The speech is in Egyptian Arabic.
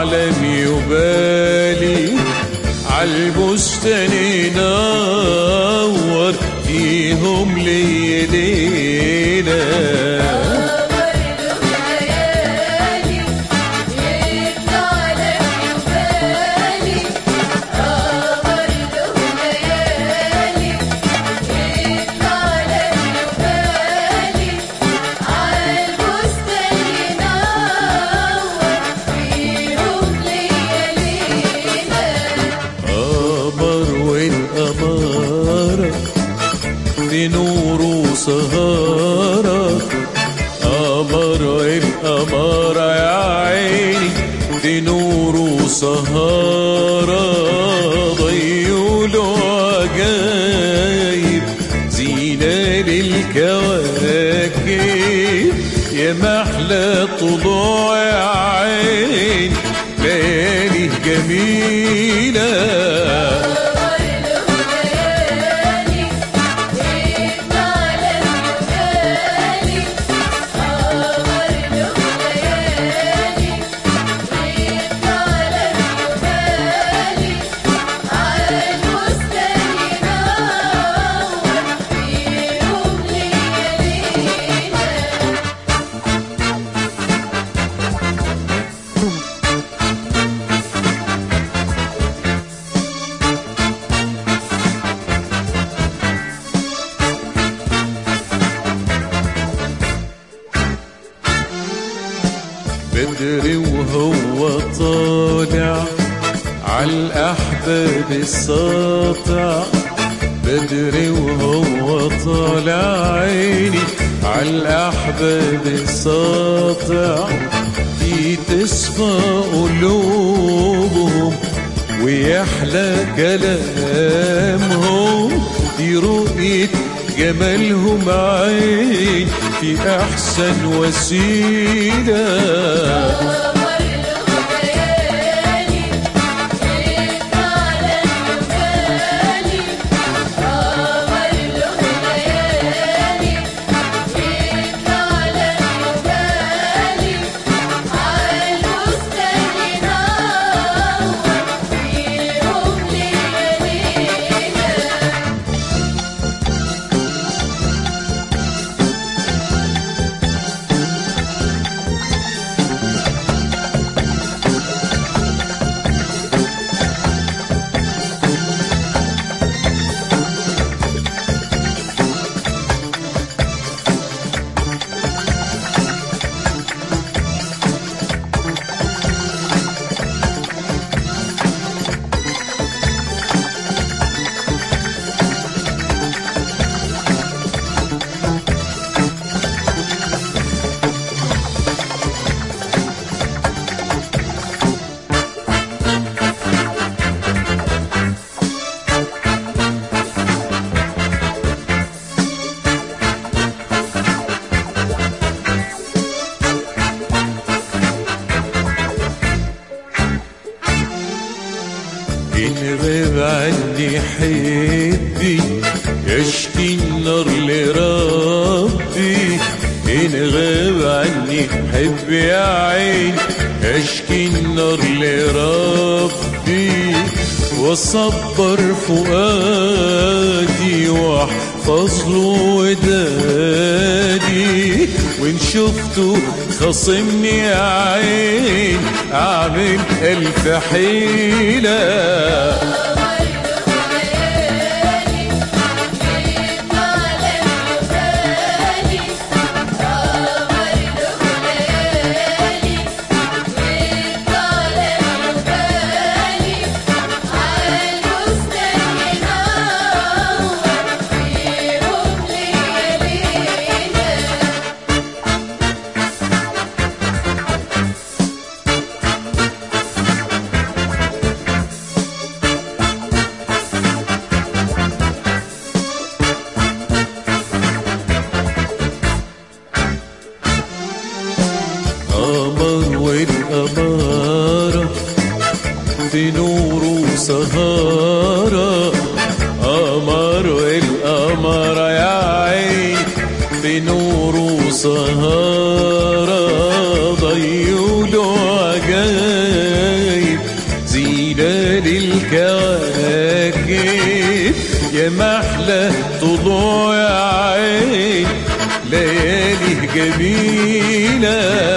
عالم يبالي عالبستان ينور فيهم لي ليله قمر والقمارة في نور وسهارة قمر والقمارة يا عيني في نور وسهارة ضيوا له عجايب زينة للكواكب يا محلى طلوع يا عين ليالي جميله بدري وهو طالع عالأحباب الساطع بدري وهو طالع عيني عالأحباب الساطع في تصفى قلوبهم ويحلى كلامهم في رؤية جمالهم عين في أحسن وسيلة إن غاب عني حبي يشكي النار لربي إن غاب عني حبي يا عين أشكي النار لربي وصبر فؤادي واحفظ له ودادي وإن شفته خصمني يا عين أعمل ألف حيلة قمر والأمارة في نور وسهارة قمر والقمرة يا عين في نور وسهارة ضيوا له عجايب الكواكب يا محلى طلوع عين ليالي جميلة